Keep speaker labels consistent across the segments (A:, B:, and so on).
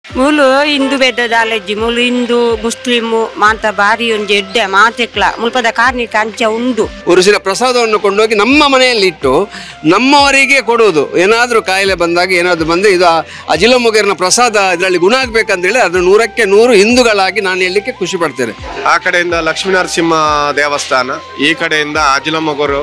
A: ಮುಲು ಹಿಂದೂ ಬೆದ್ದದ ಅಲಜ್ಜಿ ಮುಲು ಹಿಂದೂ ಮುಸ್ಲಿಮು ಮಾತ ಬಾರಿ ಒಂಜಿ ಎಡ್ಡೆ ಮಾತೆಕ್ಲ ಮುಲ್ಪದ ಕಾರ್ಣಿಕ ಅಂಚ ಉಂಡು
B: ಉರುಸಿನ ಪ್ರಸಾದವನ್ನು ಕೊಂಡೋಗಿ ನಮ್ಮ ಮನೆಯಲ್ಲಿ ಇಟ್ಟು ನಮ್ಮವರಿಗೆ ಕೊಡುವುದು ಏನಾದರೂ ಕಾಯಿಲೆ ಬಂದಾಗ ಏನಾದರೂ ಬಂದರೆ ಇದು ಅಜಿಲಮುಗರಿನ ಪ್ರಸಾದ ಇದರಲ್ಲಿ ಗುಣ ಆಗ್ಬೇಕಂತೇಳಿ ಅದು ನೂರಕ್ಕೆ ನೂರು ಹಿಂದೂಗಳಾಗಿ ನಾನು ಹೇಳಲಿಕ್ಕೆ ಖುಷಿ ಪಡ್ತೇನೆ
C: ಆ ಕಡೆಯಿಂದ ಲಕ್ಷ್ಮೀನರಸಿಂಹ ದೇವಸ್ಥಾನ ಈ ಕಡೆಯಿಂದ ಅಜಿಲಮಗುರು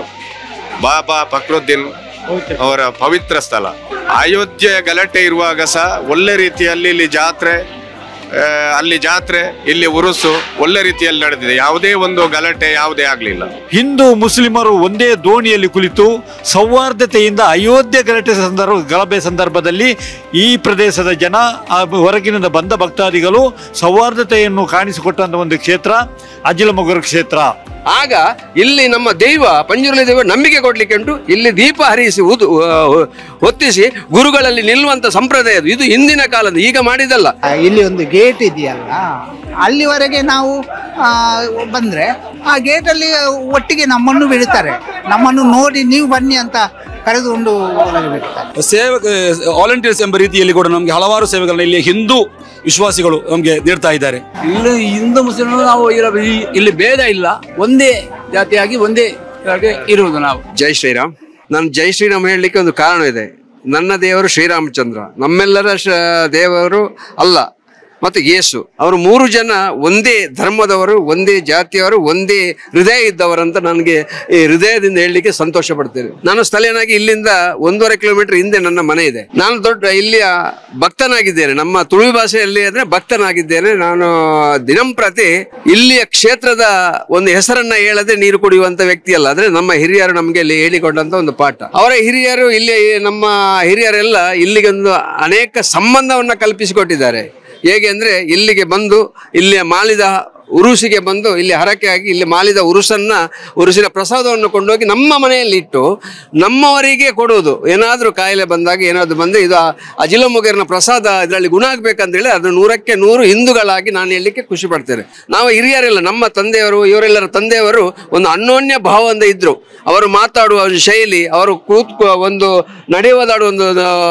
C: ಬಾಬಾ ಫಕ್ರುದ್ದೀನ್ ಅವರ ಪವಿತ್ರ ಸ್ಥಳ ಅಯೋಧ್ಯೆ ಗಲಾಟೆ ಇರುವಾಗ ಸಹ ಒಳ್ಳೆ ರೀತಿಯಲ್ಲಿ ಇಲ್ಲಿ ಜಾತ್ರೆ ಆ, ಅಲ್ಲಿ ಜಾತ್ರೆ ಇಲ್ಲಿ ಉರುಸು ಒಳ್ಳೆ ರೀತಿಯಲ್ಲಿ ನಡೆದಿದೆ ಯಾವುದೇ ಒಂದು ಗಲಾಟೆ ಯಾವುದೇ ಆಗಲಿಲ್ಲ
D: ಹಿಂದೂ ಮುಸ್ಲಿಮರು ಒಂದೇ ದೋಣಿಯಲ್ಲಿ ಕುಳಿತು ಸೌಹಾರ್ದತೆಯಿಂದ ಅಯೋಧ್ಯೆ ಗಲಾಟೆ ಸಂದರ್ಭ ಗಲಭೆ ಸಂದರ್ಭದಲ್ಲಿ ಈ ಪ್ರದೇಶದ ಜನ ಆ ಹೊರಗಿನಿಂದ ಬಂದ ಭಕ್ತಾದಿಗಳು ಸೌಹಾರ್ದತೆಯನ್ನು ಕಾಣಿಸಿಕೊಟ್ಟಂತ ಒಂದು ಕ್ಷೇತ್ರ ಅಜಿಲಮೊಗರ ಕ್ಷೇತ್ರ
B: ಆಗ ಇಲ್ಲಿ ನಮ್ಮ ದೈವ ಪಂಜುರ್ಲಿ ದೈವ ನಂಬಿಕೆ ಕೊಡ್ಲಿಕ್ಕೆ ಉಂಟು ಇಲ್ಲಿ ದೀಪ ಹರಿಸಿ ಉದು ಆ, ಹೊತ್ತಿಸಿ ಗುರುಗಳಲ್ಲಿ ನಿಲ್ಲುವಂತ ಸಂಪ್ರದಾಯ ಅದು ಇದು ಹಿಂದಿನ ಕಾಲದ ಈಗ ಮಾಡಿದಲ್ಲ
E: ಆ, ಇಲ್ಲಿ ಒಂದು ಗೇಟ್ ಇದೆಯಲ್ಲ ಅಲ್ಲಿವರೆಗೆ ನಾವು ಆ, ಬಂದ್ರೆ ಆ ಗೇಟಲ್ಲಿ ಒಟ್ಟಿಗೆ ನಮ್ಮನ್ನು ಬಿಡ್ತಾರೆ ನಮ್ಮನ್ನು ನೋಡಿ ನೀವು ಬನ್ನಿ ಅಂತ ಕರೆದುಕೊಂಡು ಒಳಗೆ ಬಿಡ್ತಾರೆ
F: ಸೇವೆ ವಾಲಂಟಿಯರ್ಸ್ ಎಂಬ ರೀತಿಯಲ್ಲಿ ಕೂಡ ನಮಗೆ ಹಲವಾರು ಸೇವೆಗಳನ್ನ ಇಲ್ಲಿ ಹಿಂದೂ ವಿಶ್ವಾಸಿಗಳು ನಮಗೆ ನೀಡ್ತಾ ಇದ್ದಾರೆ
G: ಇಲ್ಲಿ ಹಿಂದೂ ಮುಸ್ಲಿಂ ನಾವು ಇರೋ- ಈ- ಇಲ್ಲಿ ಭೇದ ಇಲ್ಲ ಒಂದೇ ಜಾತಿಯಾಗಿ ಒಂದೇ ಇದಾಗಿ ಇರುವುದು ನಾವು
B: ಜೈ ಶ್ರೀರಾಮ್ ನಾನು ಜೈ ಶ್ರೀರಾಮ್ ಹೇಳಲಿಕ್ಕೆ ಒಂದು ಕಾರಣ ಇದೆ ನನ್ನ ದೇವರು ಶ್ರೀರಾಮಚಂದ್ರ ನಮ್ಮೆಲ್ಲರ ಶ ದೇವರು ಅಲ್ಲ ಮತ್ತು ಯೇಸು ಅವರು ಮೂರು ಜನ ಒಂದೇ ಧರ್ಮದವರು ಒಂದೇ ಜಾತಿಯವರು ಒಂದೇ ಹೃದಯ ಇದ್ದವರಂತ ನನಗೆ ಈ ಹೃದಯದಿಂದ ಹೇಳಲಿಕ್ಕೆ ಸಂತೋಷ ಪಡ್ತೇನೆ ನಾನು ಸ್ಥಳೀಯನಾಗಿ ಇಲ್ಲಿಂದ ಒಂದೂವರೆ ಕಿಲೋಮೀಟರ್ ಹಿಂದೆ ನನ್ನ ಮನೆ ಇದೆ ನಾನು ದೊಡ್ಡ ಇಲ್ಲಿಯ ಭಕ್ತನಾಗಿದ್ದೇನೆ ನಮ್ಮ ತುಳು ಭಾಷೆಯಲ್ಲಿ ಅಂದ್ರೆ ಭಕ್ತನಾಗಿದ್ದೇನೆ ನಾನು ದಿನಂಪ್ರತಿ ಇಲ್ಲಿಯ ಕ್ಷೇತ್ರದ ಒಂದು ಹೆಸರನ್ನ ಹೇಳದೆ ನೀರು ಕುಡಿಯುವಂತ ವ್ಯಕ್ತಿ ಅಲ್ಲ ಅಂದ್ರೆ ನಮ್ಮ ಹಿರಿಯರು ನಮಗೆ ಇಲ್ಲಿ ಹೇಳಿಕೊಟ್ಟಂತ ಒಂದು ಪಾಠ ಅವರ ಹಿರಿಯರು ಇಲ್ಲಿ ನಮ್ಮ ಹಿರಿಯರೆಲ್ಲ ಇಲ್ಲಿಗೆ ಒಂದು ಅನೇಕ ಸಂಬಂಧವನ್ನ ಕಲ್ಪಿಸಿಕೊಟ್ಟಿದ್ದಾರೆ ಹೇಗೆ ಅಂದ್ರೆ ಇಲ್ಲಿಗೆ ಬಂದು ಇಲ್ಲಿಯ ಮಾಲಿದ ಉರುಸಿಗೆ ಬಂದು ಇಲ್ಲಿ ಹರಕೆ ಆಗಿ ಇಲ್ಲಿ ಮಾಲಿದ ಉರುಸನ್ನ ಉರುಸಿನ ಪ್ರಸಾದವನ್ನು ಕೊಂಡೋಗಿ ನಮ್ಮ ಮನೆಯಲ್ಲಿ ಇಟ್ಟು ನಮ್ಮವರಿಗೆ ಕೊಡುವುದು ಏನಾದರೂ ಕಾಯಿಲೆ ಬಂದಾಗ ಏನಾದರೂ ಬಂದರೆ ಇದು ಅಜಿಲಮುಗರಿನ ಪ್ರಸಾದ ಇದರಲ್ಲಿ ಗುಣ ಆಗ್ಬೇಕಂತೇಳಿ ಅದು ನೂರಕ್ಕೆ ನೂರು ಹಿಂದೂಗಳಾಗಿ ನಾನು ಹೇಳಲಿಕ್ಕೆ ಖುಷಿ ಪಡ್ತೇನೆ ನಾವು ಹಿರಿಯರೆಲ್ಲ ನಮ್ಮ ತಂದೆಯವರು ಇವರೆಲ್ಲರ ತಂದೆಯವರು ಒಂದು ಅನ್ಯೋನ್ಯ ಭಾವದಿಂದ ಇದ್ರು ಅವರು ಮಾತಾಡುವ ಒಂದು ಶೈಲಿ ಅವರು ಕೂತ್ಕೊ ಒಂದು ನಡೆಯುವುದಾಡುವ ಒಂದು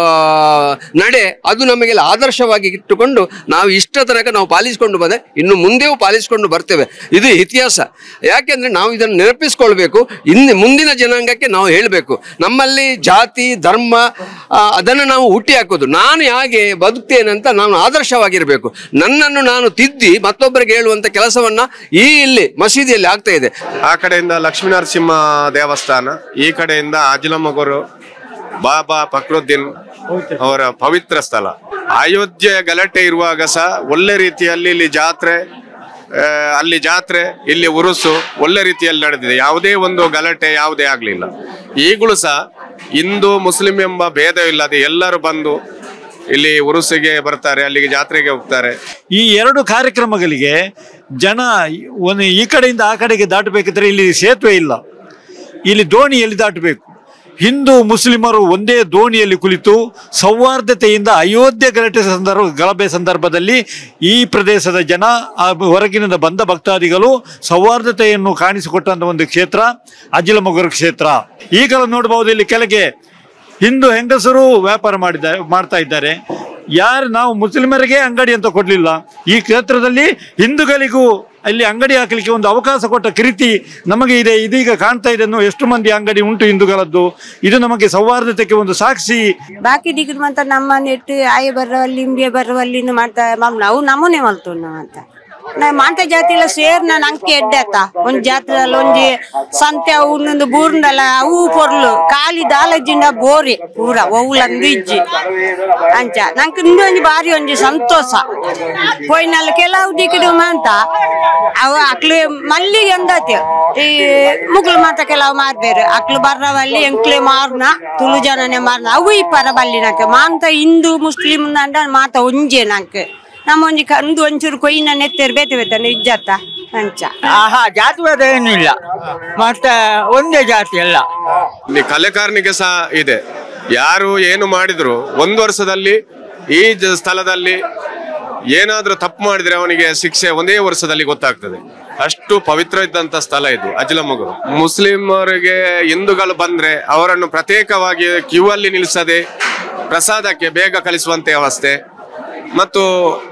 B: ಆ, ನಡೆ ಅದು ನಮಗೆಲ್ಲ ಆದರ್ಶವಾಗಿ ಇಟ್ಟುಕೊಂಡು ನಾವು ಇಷ್ಟ ತನಕ ನಾವು ಪಾಲಿಸಿಕೊಂಡು ಬಂದೆ ಇನ್ನು ಮುಂದೆಯೂ ಪಾಲಿಸಿಕೊಂಡು ಬರ್ತೇವೆ ಇದು ಇತಿಹಾಸ ಯಾಕೆಂದ್ರೆ ನಾವು ಇದನ್ನು ನೆನಪಿಸ್ಕೊಳ್ಬೇಕು ಇನ್ನು ಮುಂದಿನ ಜನಾಂಗಕ್ಕೆ ನಾವು ಹೇಳಬೇಕು ನಮ್ಮಲ್ಲಿ ಜಾತಿ ಧರ್ಮ ಆ, ಅದನ್ನು ನಾವು ಹುಟ್ಟಿ ಹಾಕೋದು ನಾನು ಹೇಗೆ ಬದುಕ್ತೇನೆ ಅಂತ ನಾನು ಆದರ್ಶವಾಗಿರಬೇಕು ನನ್ನನ್ನು ನಾನು ತಿದ್ದಿ ಮತ್ತೊಬ್ಬರಿಗೆ ಹೇಳುವಂತ ಕೆಲಸವನ್ನ ಈ ಇಲ್ಲಿ ಮಸೀದಿಯಲ್ಲಿ ಆಗ್ತಾ ಇದೆ
C: ಆ ಕಡೆಯಿಂದ ಲಕ್ಷ್ಮೀನರಸಿಂಹ ದೇವಸ್ಥಾನ ಈ ಕಡೆಯಿಂದ ಅಜಿಲಮಗುರು ಬಾಬಾ ಫಕ್ರುದ್ದೀನ್ ಅವರ ಪವಿತ್ರ ಸ್ಥಳ ಅಯೋಧ್ಯೆ ಗಲಾಟೆ ಇರುವಾಗ ಸಹ ಒಳ್ಳೆ ರೀತಿಯಲ್ಲಿ ಇಲ್ಲಿ ಜಾತ್ರೆ ಆ, ಅಲ್ಲಿ ಜಾತ್ರೆ ಇಲ್ಲಿ ಉರುಸು ಒಳ್ಳೆ ರೀತಿಯಲ್ಲಿ ನಡೆದಿದೆ ಯಾವುದೇ ಒಂದು ಗಲಾಟೆ ಯಾವುದೇ ಆಗಲಿಲ್ಲ ಈಗಲೂ ಸಹ ಹಿಂದೂ ಮುಸ್ಲಿಂ ಎಂಬ ಭೇದ ಇಲ್ಲದೆ ಎಲ್ಲರೂ ಬಂದು ಇಲ್ಲಿ ಉರುಸಿಗೆ ಬರ್ತಾರೆ ಅಲ್ಲಿಗೆ ಜಾತ್ರೆಗೆ ಹೋಗ್ತಾರೆ
D: ಈ ಎರಡು ಕಾರ್ಯಕ್ರಮಗಳಿಗೆ ಜನ ಒಂದು ಈ ಕಡೆಯಿಂದ ಆ ಕಡೆಗೆ ದಾಟಬೇಕಿದ್ರೆ ಇಲ್ಲಿ ಸೇತುವೆ ಇಲ್ಲ ಇಲ್ಲಿ ದೋಣಿಯಲ್ಲಿ ದಾಟಬೇಕು ಹಿಂದೂ ಮುಸ್ಲಿಮರು ಒಂದೇ ದೋಣಿಯಲ್ಲಿ ಕುಳಿತು ಸೌಹಾರ್ದತೆಯಿಂದ ಅಯೋಧ್ಯೆ ಗಲಾಟೆ ಸಂದರ್ಭ ಗಲಭೆ ಸಂದರ್ಭದಲ್ಲಿ ಈ ಪ್ರದೇಶದ ಜನ ಆ ಹೊರಗಿನಿಂದ ಬಂದ ಭಕ್ತಾದಿಗಳು ಸೌಹಾರ್ದತೆಯನ್ನು ಕಾಣಿಸಿಕೊಟ್ಟಂತ ಒಂದು ಕ್ಷೇತ್ರ ಅಜಿಲಮೊಗರ ಕ್ಷೇತ್ರ ಈಗಲೂ ನೋಡಬಹುದು ಇಲ್ಲಿ ಕೆಳಗೆ ಹಿಂದೂ ಹೆಂಗಸರು ವ್ಯಾಪಾರ ಮಾಡಿದ್ದಾರೆ ಮಾಡ್ತಾ ಇದ್ದಾರೆ ಯಾರು ನಾವು ಮುಸ್ಲಿಮರಿಗೆ ಅಂಗಡಿ ಅಂತ ಕೊಡಲಿಲ್ಲ ಈ ಕ್ಷೇತ್ರದಲ್ಲಿ ಹಿಂದೂಗಳಿಗೂ ಅಲ್ಲಿ ಅಂಗಡಿ ಹಾಕಲಿಕ್ಕೆ ಒಂದು ಅವಕಾಶ ಕೊಟ್ಟ ಕೃತಿ ನಮಗೆ ಇದೆ ಇದೀಗ ಕಾಣ್ತಾ ಇದೆ ಅನ್ನೋ ಎಷ್ಟು ಮಂದಿ ಅಂಗಡಿ ಉಂಟು ಹಿಂದೂಗಳದ್ದು ಇದು ನಮಗೆ ಸೌಹಾರ್ದತೆಗೆ ಒಂದು ಸಾಕ್ಷಿ
A: ಬಾಕಿ ದಿಗ್ರು ಮಾತ ನಮ್ಮ ನೆಟ್ಟು ಆಯ ಬರುವಲ್ಲಿ ಇಂಡಿಯ ಬರುವಲ್ಲಿ ಮಾಡ್ತಾ ಮಾಮ್ ನಾವು ನಮ್ಮನೆ ಮಲ್ತು ನಾವು ಅಂತ ನಾ ಮಾಂತ ಜಾತಿ ಎಲ್ಲ ಸೇರ್ ನಾನು ಅಂಕೆ ಎಡ್ಡೆ ಆತ ಒಂದ್ ಜಾತ್ರೆದಲ್ಲಿ ಒಂಜಿ ಸಂತೆ ಅವನೊಂದು ಬೂರ್ಂಡಲ್ಲ ಅವು ಪೊರ್ಲು ಖಾಲಿ ದಾಲಜಿಂದ ಬೋರಿ ಪೂರ ಒವ್ಲಂದು ಇಜ್ಜಿ ಅಂಚ ನಂಗೆ ಇಂದು ಒಂಜಿ ಬಾರಿ ಒಂಜಿ ಸಂತೋಷ ಪೋಯ್ನಲ್ಲ ಕೆಲವು ದಿಕ್ಕಿಡು ಮಾಂತ ಅವ ಅಕ್ಲು ಮಲ್ಲಿಗೆ ಅಂದತೆ ಈ ಮುಗ್ಲು ಮಾತ ಕೆಲವು ಮಾರ್ಬೇರು ಅಕ್ಲು ಬರ್ರವಲ್ಲಿ ಎಂಕ್ಲೆ ಮಾರ್ನ ತುಳು ಜನನೆ ಮಾರ್ನ ಅವು ಈ ಪರ ಬಲ್ಲಿನಕ್ಕೆ ಮಾಂತ ಹಿಂದೂ ಮುಸ್ಲಿಂ ಅಂಡ ಮಾತ ಒಂಜೆ ನಂಗೆ ನಮ್ಮ ಒಂಜಿ ಕಂದು ಒಂಚೂರು ಕೊಯ್ನ ನೆತ್ತೇರು ಬೇತೆ ಬೇತಾನೆ ಇಜ್ಜತ್ತ ಅಂಚ
H: ಆಹಾ ಜಾತಿ ಭೇದ ಏನೂ ಇಲ್ಲ ಮತ್ತೆ ಒಂದೇ ಜಾತಿ ಎಲ್ಲ
C: ಇಲ್ಲಿ ಕಲೆ ಕಾರ್ಣಿಕೆ ಸಹ ಇದೆ ಯಾರು ಏನು ಮಾಡಿದ್ರು ಒಂದು ವರ್ಷದಲ್ಲಿ ಈ ಜ- ಸ್ಥಳದಲ್ಲಿ ಏನಾದ್ರೂ ತಪ್ಪು ಮಾಡಿದ್ರೆ ಅವನಿಗೆ ಶಿಕ್ಷೆ ಒಂದೇ ವರ್ಷದಲ್ಲಿ ಗೊತ್ತಾಗ್ತದೆ ಅಷ್ಟು ಪವಿತ್ರ ಇದ್ದಂತ ಸ್ಥಳ ಇದು ಅಜಲಮಗುರು ಮುಸ್ಲಿಮರಿಗೆ ಹಿಂದೂಗಳು ಬಂದ್ರೆ ಅವರನ್ನು ಪ್ರತ್ಯೇಕವಾಗಿ ಕ್ಯೂ ಅಲ್ಲಿ ನಿಲ್ಲಿಸದೆ ಪ್ರಸಾದಕ್ಕೆ ಬೇಗ ಕಳಿಸುವಂತೆ ಅವಸ್ಥೆ ಮತ್ತು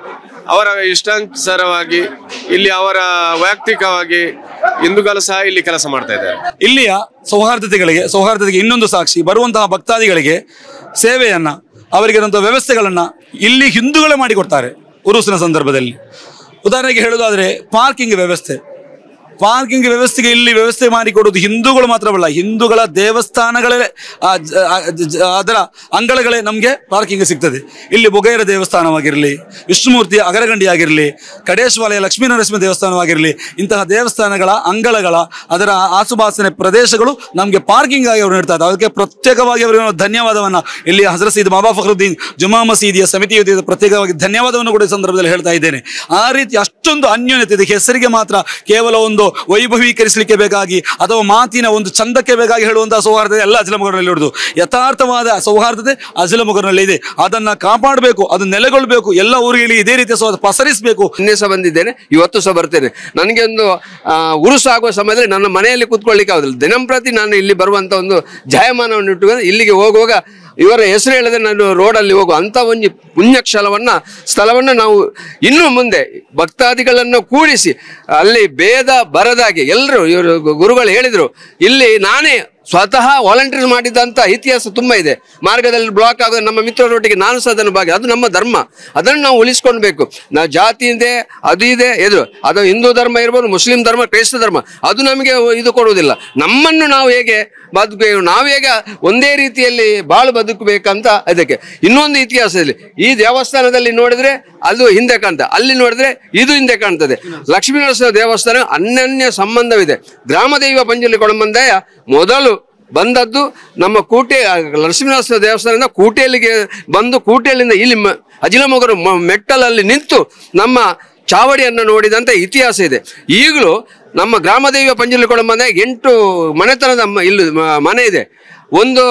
C: ಅವರ ಇಷ್ಟಾನುಸಾರವಾಗಿ ಇಲ್ಲಿ ಅವರ ವೈಯಕ್ತಿಕವಾಗಿ ಹಿಂದೂಗಳು ಸಹ ಇಲ್ಲಿ ಕೆಲಸ ಮಾಡ್ತಾ ಇದ್ದಾರೆ
F: ಇಲ್ಲಿಯ ಸೌಹಾರ್ದತೆಗಳಿಗೆ ಸೌಹಾರ್ದತೆಗೆ ಇನ್ನೊಂದು ಸಾಕ್ಷಿ ಬರುವಂತಹ ಭಕ್ತಾದಿಗಳಿಗೆ ಸೇವೆಯನ್ನ ಅವರಿಗಿರುವಂತಹ ವ್ಯವಸ್ಥೆಗಳನ್ನ ಇಲ್ಲಿ ಹಿಂದೂಗಳೇ ಮಾಡಿಕೊಡ್ತಾರೆ ಉರುಸಿನ ಸಂದರ್ಭದಲ್ಲಿ ಉದಾಹರಣೆಗೆ ಹೇಳೋದಾದ್ರೆ ಪಾರ್ಕಿಂಗ್ ವ್ಯವಸ್ಥೆ ಪಾರ್ಕಿಂಗ್ ವ್ಯವಸ್ಥೆಗೆ ಇಲ್ಲಿ ವ್ಯವಸ್ಥೆ ಮಾಡಿಕೊಡುವುದು ಹಿಂದೂಗಳು ಮಾತ್ರವಲ್ಲ ಹಿಂದೂಗಳ ದೇವಸ್ಥಾನಗಳೇ ಆ ಜ- ಆ ಜ- ಅದರ ಅಂಗಳಗಳೇ ನಮಗೆ ಪಾರ್ಕಿಂಗ್ ಸಿಗ್ತದೆ ಇಲ್ಲಿ ಬೊಗೈರ ದೇವಸ್ಥಾನವಾಗಿರಲಿ ವಿಷ್ಣುಮೂರ್ತಿ ಅಗರಗಂಡಿ ಆಗಿರಲಿ ಕಡೇಶ್ವಾಲಯ ಲಕ್ಷ್ಮೀನರಸಿಂಹ ದೇವಸ್ಥಾನವಾಗಿರಲಿ ಇಂತಹ ದೇವಸ್ಥಾನಗಳ ಅಂಗಳಗಳ ಅದರ ಆಸುಪಾಸಿನ ಪ್ರದೇಶಗಳು ನಮಗೆ ಪಾರ್ಕಿಂಗ್ ಆಗಿ ಅವರು ನೀಡ್ತಾ ಇದ್ದಾರೆ ಅದಕ್ಕೆ ಪ್ರತ್ಯೇಕವಾಗಿ ಅವರಿಗೆ ನಾವು ಧನ್ಯವಾದವನ್ನ ಇಲ್ಲಿ ಹಜರತ್ ಸೀದ್ ಬಾಬಾ ಫಖರುದ್ದೀನ್ ಜುಮಾ ಮಸೀದಿಯ ಸಮಿತಿ ವತಿಯಿಂದ ಪ್ರತ್ಯೇಕವಾಗಿ ಧನ್ಯವಾದವನ್ನು ಕೂಡ ಈ ಸಂದರ್ಭದಲ್ಲಿ ಹೇಳ್ತಾ ಇದ್ದೇನೆ ಆ ರೀತಿ ಅಷ್ಟೊಂದು ಅನ್ಯೋನ್ಯತೆ ಇದೆ ಹೆಸರಿಗೆ ಮಾತ್ರ ಕೇವಲ ಒಂದು ವೈಭವೀಕರಿಸಲಿಕ್ಕೆ ಬೇಕಾಗಿ ಅಥವಾ ಮಾತಿನ ಒಂದು ಚಂದಕ್ಕೆ ಬೇಕಾಗಿ ಹೇಳುವಂತಹ ಸೌಹಾರ್ದತೆ ಎಲ್ಲ ಅಜಲಮಗರಲ್ಲಿ ಇರುವುದು ಯಥಾರ್ಥವಾದ ಸೌಹಾರ್ದತೆ ಅಜಲಮಗರಲ್ಲಿ ಇದೆ ಅದನ್ನ ಕಾಪಾಡಬೇಕು ಅದು ನೆಲೆಗೊಳ್ಳಬೇಕು ಎಲ್ಲ ಊರುಗಳಿಗೆ ಇದೇ ರೀತಿಯ ಸೌಹಾರ್ದ ಪಸರಿಸಬೇಕು
B: ನಿನ್ನೆ ಸಹ ಬಂದಿದ್ದೇನೆ ಇವತ್ತು ಸಹ ಬರ್ತೇನೆ ನನಗೆ ಒಂದು ಆ, ಉರುಸು ಆಗುವ ಸಮಯದಲ್ಲಿ ನನ್ನ ಮನೆಯಲ್ಲಿ ಕೂತ್ಕೊಳ್ಳಿಕ್ಕೆ ಆಗುದಿಲ್ಲ ದಿನಂಪ್ರತಿ ನಾನು ಇಲ್ಲಿ ಬರುವಂತ ಒಂದು ಜಾಯಮಾನವನ್ನು ಇಟ್ಟುಕೊಂಡು ಇಲ್ಲಿಗೆ ಹೋಗುವಾಗ ಇವರ ಹೆಸರು ಹೇಳಿದ್ರೆ ನಾನು ರೋಡಲ್ಲಿ ಹೋಗುವ ಅಂತ ಒಂದು ಪುಣ್ಯಕ್ಷಲವನ್ನ ಸ್ಥಳವನ್ನ ನಾವು ಇನ್ನು ಮುಂದೆ ಭಕ್ತಾದಿಗಳನ್ನು ಕೂಡಿಸಿ ಅಲ್ಲಿ ಭೇದ ಬರದಾಗೆ ಎಲ್ಲರೂ ಇವರು ಗುರುಗಳು ಹೇಳಿದ್ರು ಇಲ್ಲಿ ನಾನೇ ಸ್ವತಃ ವಾಲಂಟಿಯರ್ ಮಾಡಿದಂತ ಇತಿಹಾಸ ತುಂಬಾ ಇದೆ ಮಾರ್ಗದಲ್ಲಿ ಬ್ಲಾಕ್ ಆಗೋದು ನಮ್ಮ ಮಿತ್ರರೊಟ್ಟಿಗೆ ನಾನು ಸಹ ಅದನ್ನು ಭಾಗಿ ಅದು ನಮ್ಮ ಧರ್ಮ ಅದನ್ನು ನಾವು ಉಳಿಸ್ಕೊಳ್ಬೇಕು ನಾವು ಜಾತಿ ಇದೆ ಅದು ಇದೆ ಎದುರು ಅದು ಹಿಂದೂ ಧರ್ಮ ಇರ್ಬೋದು ಮುಸ್ಲಿಂ ಧರ್ಮ ಕ್ರೈಸ್ತ ಧರ್ಮ ಅದು ನಮಗೆ ಇದು ಕೊಡುವುದಿಲ್ಲ ನಮ್ಮನ್ನು ನಾವು ಹೇಗೆ ಬದುಕಬೇಕು ನಾವು ಹೇಗೆ ಒಂದೇ ರೀತಿಯಲ್ಲಿ ಬಾಳು ಬದುಕಬೇಕಂತ ಅದಕ್ಕೆ ಇನ್ನೊಂದು ಇತಿಹಾಸದಲ್ಲಿ ಈ ದೇವಸ್ಥಾನದಲ್ಲಿ ನೋಡಿದ್ರೆ ಅದು ಹಿಂದೆ ಕಾಣ್ತದೆ ಅಲ್ಲಿ ನೋಡಿದ್ರೆ ಇದು ಹಿಂದೆ ಕಾಣ್ತದೆ ಲಕ್ಷ್ಮೀನರಸಿಂಹ ದೇವಸ್ಥಾನ ಅನ್ಯನ್ಯ ಸಂಬಂಧವಿದೆ ಗ್ರಾಮದೈವ ಪಂಜಲಿ ಕೊಡಂಬಂದಯ ಮೊದಲು ಬಂದದ್ದು ನಮ್ಮ ಕೂಟೆ ಆ, ನರಸಿಂಹನರಸಿಂಹ ದೇವಸ್ಥಾನದಿಂದ ಕೂಟೆಯಲ್ಲಿಗೆ ಬಂದು ಕೂಟೆಯಲ್ಲಿಂದ ಇಲ್ಲಿ ಮ- ಅಜಿಲಮೊಗರು ಮ- ಮೆಟ್ಟಲಲ್ಲಿ ನಿಂತು ನಮ್ಮ ಚಾವಡಿಯನ್ನು ನೋಡಿದಂತ ಇತಿಹಾಸ ಇದೆ ಈಗಲೂ ನಮ್ಮ ಗ್ರಾಮದೈವ ಪಂಜಲಿ ಕೊಡಂಬಂದ ಎಂಟು ಮನೆತನದ ಮ- ಇಲ್ಲಿ ಮ- ಮನೆ ಇದೆ ಒಂದು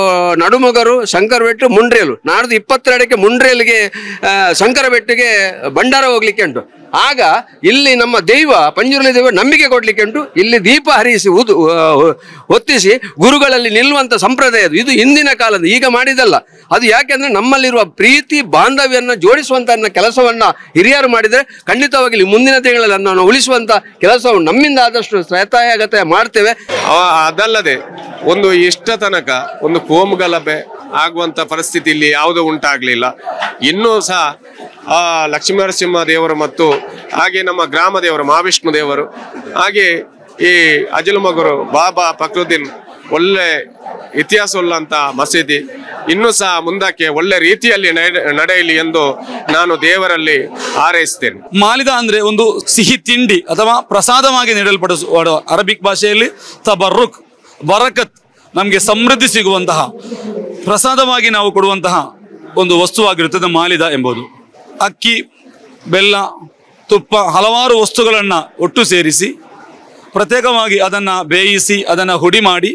B: ನಡುಮಗರು ಶಂಕರಬೆಟ್ಟು ಮುಂಡ್ರೇಲು ನಾಡ್ದು ಇಪ್ಪತ್ತೆರಡಕ್ಕೆ ಮುಂಡ್ರೇಲಿಗೆ ಆ, ಶಂಕರಬೆಟ್ಟಿಗೆ ಭಂಡಾರ ಹೋಗ್ಲಿಕ್ಕೆ ಉಂಟು ಆಗ ಇಲ್ಲಿ ನಮ್ಮ ದೈವ ಪಂಜುರ್ಲಿ ದೈವ ನಂಬಿಕೆ ಕೊಡ್ಲಿಕ್ಕೆ ಉಂಟು ಇಲ್ಲಿ ದೀಪ ಹರಿಸಿ ಉದು ಆ, ಹೊತ್ತಿಸಿ ಗುರುಗಳಲ್ಲಿ ನಿಲ್ಲುವಂತ ಸಂಪ್ರದಾಯ ಅದು ಇದು ಹಿಂದಿನ ಕಾಲದ ಈಗ ಮಾಡಿದಲ್ಲ ಅದು ಯಾಕೆಂದ್ರೆ ನಮ್ಮಲ್ಲಿರುವ ಪ್ರೀತಿ ಬಾಂಧವ್ಯನ್ನ ಜೋಡಿಸುವಂತ ಕೆಲಸವನ್ನ ಹಿರಿಯರು ಮಾಡಿದ್ರೆ ಖಂಡಿತವಾಗಿ ಇಲ್ಲಿ ಮುಂದಿನ ತಿಂಗಳಲ್ಲಿ ನಾವು ಉಳಿಸುವಂತ ಕೆಲಸವನ್ನು ನಮ್ಮಿಂದ ಆದಷ್ಟು ಶ್ರತಾಯಗತ ಮಾಡ್ತೇವೆ
C: ಅವ- ಅದಲ್ಲದೆ ಒಂದು ಇಷ್ಟ ತನಕ ಒಂದು ಕೋಮು ಗಲಭೆ ಆಗುವಂತ ಪರಿಸ್ಥಿತಿ ಇಲ್ಲಿ ಯಾವುದೂ ಉಂಟಾಗ್ಲಿಲ್ಲ ಇನ್ನೂ ಸಹ ಆ ಲಕ್ಷ್ಮೀನರಸಿಂಹ ದೇವರು ಮತ್ತು ಹಾಗೆ ನಮ್ಮ ಗ್ರಾಮ ದೇವರು ಮಹಾವಿಷ್ಣು ದೇವರು ಹಾಗೆ ಈ ಅಜಲಮಗರು ಬಾಬಾ ಫಕ್ರುದ್ದೀನ್ ಒಳ್ಳೆ ಇತಿಹಾಸ ಉಳ್ಳಂತ ಮಸೀದಿ ಇನ್ನೂ ಸಹ ಮುಂದಕ್ಕೆ ಒಳ್ಳೆ ರೀತಿಯಲ್ಲಿ ನಡೆ- ನಡೆಯಲಿ ಎಂದು ನಾನು ದೇವರಲ್ಲಿ ಹಾರೈಸ್ತೇನೆ
F: ಮಾಲಿದ ಅಂದ್ರೆ ಒಂದು ಸಿಹಿ ತಿಂಡಿ ಅಥವಾ ಪ್ರಸಾದವಾಗಿ ನೀಡಲ್ಪಡಿಸುವ ಅರಬಿಕ್ ಭಾಷೆಯಲ್ಲಿ ತಬರ್ರುಕ್ ಬರಕತ್ ನಮಗೆ ಸಮೃದ್ಧಿ ಸಿಗುವಂತಹ ಪ್ರಸಾದವಾಗಿ ನಾವು ಕೊಡುವಂತಹ ಒಂದು ವಸ್ತುವಾಗಿರುತ್ತದೆ ಮಾಲಿದ ಎಂಬುದು ಅಕ್ಕಿ ಬೆಲ್ಲ ತುಪ್ಪ ಹಲವಾರು ವಸ್ತುಗಳನ್ನು ಒಟ್ಟು ಸೇರಿಸಿ ಪ್ರತ್ಯೇಕವಾಗಿ ಅದನ್ನು ಬೇಯಿಸಿ ಅದನ್ನು ಹುಡಿ ಮಾಡಿ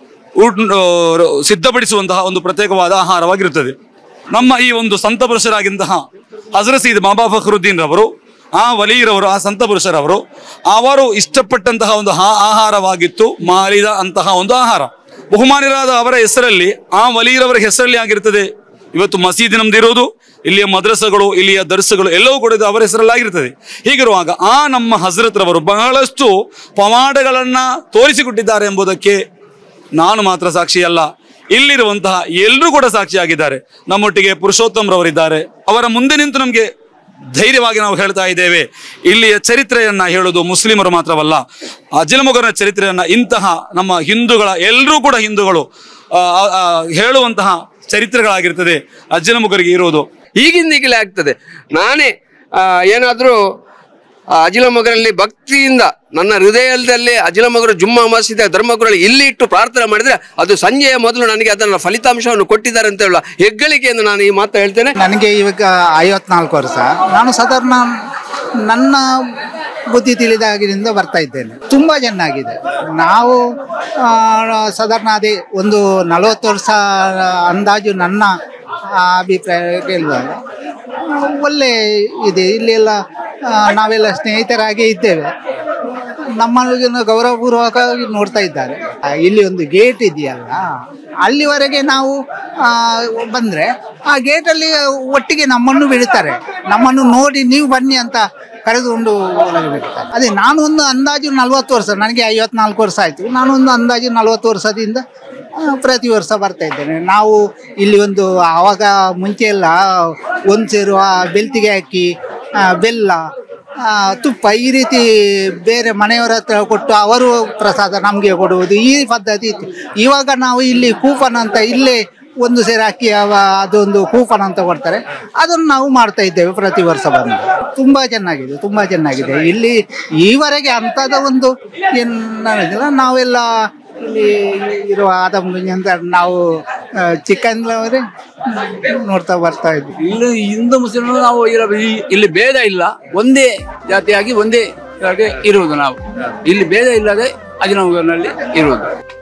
F: ಊಟ ಸಿದ್ಧಪಡಿಸುವಂತಹ ಒಂದು ಪ್ರತ್ಯೇಕವಾದ ಆಹಾರವಾಗಿರುತ್ತದೆ ನಮ್ಮ ಈ ಒಂದು ಸಂತ ಪುರುಷರಾಗಿಂತಹ ಹಜರತ್ ಸೀದ್ ಬಾಬಾ ಫಖರುದ್ದೀನ್ ರವರು ಆ ವಲೀರವರು ಆ ಸಂತ ಪುರುಷರವರು ಅವರು ಇಷ್ಟಪಟ್ಟಂತಹ ಒಂದು ಆ- ಆಹಾರವಾಗಿತ್ತು ಮಾರಿದ ಅಂತಹ ಒಂದು ಆಹಾರ ಬಹುಮಾನ್ಯರಾದ ಅವರ ಹೆಸರಲ್ಲಿ ಆ ವಲೀರವರ ಹೆಸರಲ್ಲಿ ಆಗಿರ್ತದೆ ಇವತ್ತು ಮಸೀದಿ ನಮ್ದಿರೋದು ಇಲ್ಲಿಯ ಮದ್ರಸಗಳು ಇಲ್ಲಿಯ ದರ್ಸಗಳು ಎಲ್ಲವೂ ಕೂಡ ಇದು ಅವರ ಹೆಸರಲ್ಲಾಗಿರ್ತದೆ ಹೀಗಿರುವಾಗ ಆ ನಮ್ಮ ಹಜರತ್ರವರು ಬಹಳಷ್ಟು ಪವಾಡಗಳನ್ನ ತೋರಿಸಿಕೊಟ್ಟಿದ್ದಾರೆ ಎಂಬುದಕ್ಕೆ ನಾನು ಮಾತ್ರ ಸಾಕ್ಷಿಯಲ್ಲ ಇಲ್ಲಿರುವಂತಹ ಎಲ್ಲರೂ ಕೂಡ ಸಾಕ್ಷಿಯಾಗಿದ್ದಾರೆ ನಮ್ಮೊಟ್ಟಿಗೆ ಪುರುಷೋತ್ತಮ್ರವರಿದ್ದಾರೆ ಅವರ ಮುಂದೆ ನಿಂತು ನಮಗೆ ಧೈರ್ಯವಾಗಿ ನಾವು ಹೇಳ್ತಾ ಇದ್ದೇವೆ ಇಲ್ಲಿಯ ಚರಿತ್ರೆಯನ್ನ ಹೇಳೋದು ಮುಸ್ಲಿಮರು ಮಾತ್ರವಲ್ಲ ಅಜಲಮುಗರ ಚರಿತ್ರೆಯನ್ನ ಇಂತಹ ನಮ್ಮ ಹಿಂದೂಗಳ ಎಲ್ಲರೂ ಕೂಡ ಹಿಂದೂಗಳು ಆ, ಆ, ಆ, ಹೇಳುವಂತಹ ಚರಿತ್ರೆಗಳಾಗಿರ್ತದೆ ಅಜ್ಜನಮುಗರಿಗೆ ಇರುವುದು
B: ಈಗಿಂದೀಗಲೇ ಆಗ್ತದೆ ನಾನೇ ಆ, ಏನಾದ್ರೂ ಆ ಅಜಿಲಮಗರಲ್ಲಿ ಭಕ್ತಿಯಿಂದ ನನ್ನ ಹೃದಯದಲ್ಲಿ ಅಜಿಲಮಗರು ಜುಮ್ಮಾ ಮಸೀದಿ ಧರ್ಮಗುರಲ್ಲಿ ಇಲ್ಲಿ ಇಟ್ಟು ಪ್ರಾರ್ಥನೆ ಮಾಡಿದ್ರೆ ಅದು ಸಂಜೆಯ ಮೊದಲು ನನಗೆ ಅದನ್ನ ಫಲಿತಾಂಶವನ್ನು ಕೊಟ್ಟಿದ್ದಾರೆ ಅಂತ ಹೇಳುವ ಹೆಗ್ಗಳಿಕೆಯಿಂದ ನಾನು ಈ ಮಾತು ಹೇಳ್ತೇನೆ
E: ನನಗೆ ಇವಾಗ ಐವತ್ನಾಲ್ಕು ವರ್ಷ ನಾನು ಸಾಧಾರಣ ನನ್ನ ಬುದ್ಧಿ ತಿಳಿದಾಗಿನಿಂದ ಬರ್ತಾ ಇದ್ದೇನೆ ತುಂಬ ಚೆನ್ನಾಗಿದೆ ನಾವು ಆ, ಸಾಧಾರಣ ಅದೇ ಒಂದು ನಲವತ್ತು ವರ್ಷ ಅಂದಾಜು ನನ್ನ ಅಭಿಪ್ರಾಯ ಕೇಳುವಾಗ ಆ, ಒಳ್ಳೆ ಇದೆ ಇಲ್ಲೆಲ್ಲ ಆ, ನಾವೆಲ್ಲ ಸ್ನೇಹಿತರಾಗಿ ಇದ್ದೇವೆ ನಮ್ಮನ್ನು ಗೌರವಪೂರ್ವಕವಾಗಿ ನೋಡ್ತಾ ಇದ್ದಾರೆ ಆ, ಇಲ್ಲಿ ಒಂದು ಗೇಟ್ ಇದೆಯಲ್ಲ ಅಲ್ಲಿವರೆಗೆ ನಾವು ಆ, ಬಂದ್ರೆ ಆ ಗೇಟಲ್ಲಿ ಒಟ್ಟಿಗೆ ನಮ್ಮನ್ನು ಬಿಡ್ತಾರೆ ನಮ್ಮನ್ನು ನೋಡಿ ನೀವು ಬನ್ನಿ ಅಂತ ಕರೆದುಕೊಂಡು ಒಳಗೆ ಬಿಡ್ತಾರೆ ಅದೇ ನಾನು ಒಂದು ಅಂದಾಜು ನಲ್ವತ್ತು ವರ್ಷ ನನಗೆ ಐವತ್ನಾಲ್ಕು ವರ್ಷ ಆಯಿತು ನಾನು ಒಂದು ಅಂದಾಜು ನಲ್ವತ್ತು ವರ್ಷದಿಂದ ಆ, ಪ್ರತಿ ವರ್ಷ ಬರ್ತಾ ಇದ್ದೇನೆ ನಾವು ಇಲ್ಲಿ ಒಂದು ಆವಾಗ ಮುಂಚೆ ಎಲ್ಲ ಒಂದು ಸೇರು ಆ ಬೆಲ್ತಿಗೆ ಹಾಕಿ ಆ, ಬೆಲ್ಲ ಆ, ತುಪ್ಪ ಈ ರೀತಿ ಬೇರೆ ಮನೆಯವರ ಹತ್ರ ಕೊಟ್ಟು ಅವರು ಪ್ರಸಾದ ನಮಗೆ ಕೊಡುವುದು ಈ ಪದ್ಧತಿ ಇತ್ತು ಇವಾಗ ನಾವು ಇಲ್ಲಿ ಕೂಪನ್ ಅಂತ ಇಲ್ಲೇ ಒಂದು ಸೇರಿ ಅಕ್ಕಿ ಅವ ಅದೊಂದು ಕೂಪನ್ ಅಂತ ಕೊಡ್ತಾರೆ ಅದನ್ನು ನಾವು ಮಾಡ್ತಾ ಇದ್ದೇವೆ ಪ್ರತಿ ವರ್ಷ ಬಂದು ತುಂಬಾ ಚೆನ್ನಾಗಿದೆ ತುಂಬಾ ಚೆನ್ನಾಗಿದೆ ಇಲ್ಲಿ ಈವರೆಗೆ ಅಂಥದ ಒಂದು ಏನು ನನಗಿಲ್ಲ ನಾವೆಲ್ಲ ಇಲ್ಲಿ ಇರುವ ಆದಮುಂಜ ಅಂತ ನಾವು ಚಿಕ್ಕಂದ್ಲವರೇ ನೋಡ್ತಾ ಬರ್ತಾ ಇದ್ವಿ
G: ಇಲ್ಲಿ ಹಿಂದೂ ಮುಸ್ಲಿಮರು ನಾವು ಇರ- ಈ- ಇಲ್ಲಿ ಭೇದ ಇಲ್ಲ ಒಂದೇ ಜಾತಿಯಾಗಿ ಒಂದೇ ಇದಾಗಿ ಇರುವುದು ನಾವು ಇಲ್ಲಿ ಭೇದ ಇಲ್ಲದೆ ಅಜಿನಗರ್ನಲ್ಲಿ ಇರುವುದು